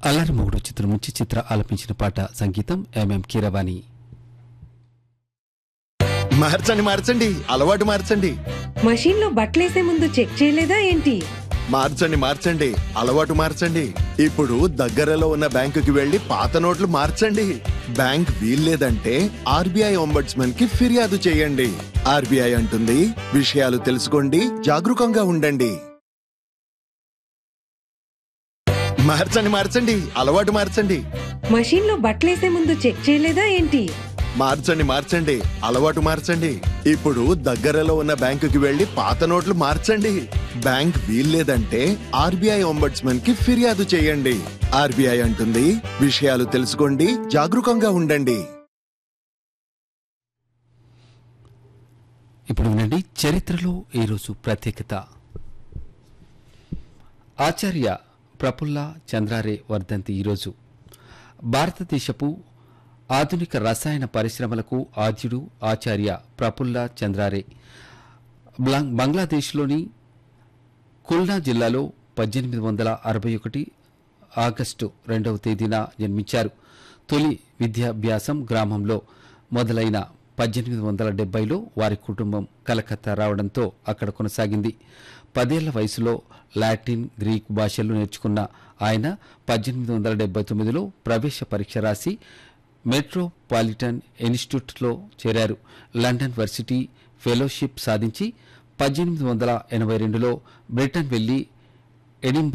అల్లరి మొగుడు చిత్రం నుంచి చిత్ర ఆలపించిన పాట సంగీతం ఎంఎం కీరవాణి మార్చండి మార్చండి అలవాటు మార్చండి మషీన్ లో బట్టలేసే ముందు చెక్ చేయలేదా ఏంటి మార్చండి మార్చండి అలవాటు మార్చండి ఇప్పుడు దగ్గరలో ఉన్న బ్యాంకుకి వెళ్లి పాత నోట్లు మార్చండి బ్యాంక్ వీల్లేదంటే ఆర్బీఐ ఒంబడ్స్మన్ కి ఫిర్యాదు చేయండి ఆర్బీఐ అంటుంది విషయాలు తెలుసుకోండి జాగరూకంగా ఉండండి మార్చండి మార్చండి అలవాటు మార్చండి మషీన్ లో బట్టలేసే ముందు చెక్ చేయలేదా ఏంటి మార్చండి మార్చండి అలవాటు మార్చండి ఇప్పుడు దగ్గరలో ఉన్న బ్యాంకుకి వెళ్లి పాత నోట్లు మార్చండి బ్యాంక్ వీల్లేదంటే ఆర్బీఐ ఒంబడ్స్మన్ కి ఫిర్యాదు చేయండి ఆర్బీఐ అంటుంది విషయాలు తెలుసుకోండి జాగరూకంగా ఉండండి ఇప్పుడు వినండి చరిత్రలో ఈరోజు ప్రత్యేకత ఆచార్య ప్రఫుల్ల చంద్రారే వర్ధంతి ఈరోజు భారతదేశపు ఆధునిక రసాయన పరిశ్రమలకు ఆద్యుడు ఆచార్య ప్రఫుల్ల చంద్రారే బ్లాం- బంగ్లాదేశ్లోని కుల్నా జిల్లాలో పద్దెనిమిది వందల అరవై ఒకటి ఆగస్టు రెండవ తేదీన జన్మించారు తొలి విద్యాభ్యాసం గ్రామంలో మొదలైన పద్దెనిమిది వందల డెబ్బైలో వారి కుటుంబం కలకత్తా రావడంతో అక్కడ కొనసాగింది పదేళ్ల వయసులో లాటిన్ గ్రీక్ భాషలు నేర్చుకున్న ఆయన పద్దెనిమిది వందల డెబ్బై తొమ్మిదిలో ప్రవేశ పరీక్ష రాసి మెట్రోపాలిటన్ ఇన్స్టిట్యూట్లో చేరారు లండన్ వర్సిటీ ఫెలోషిప్ సాధించి పద్దెనిమిది వందల ఎనభై రెండులో బ్రిటన్ వెళ్లి ఎడింబ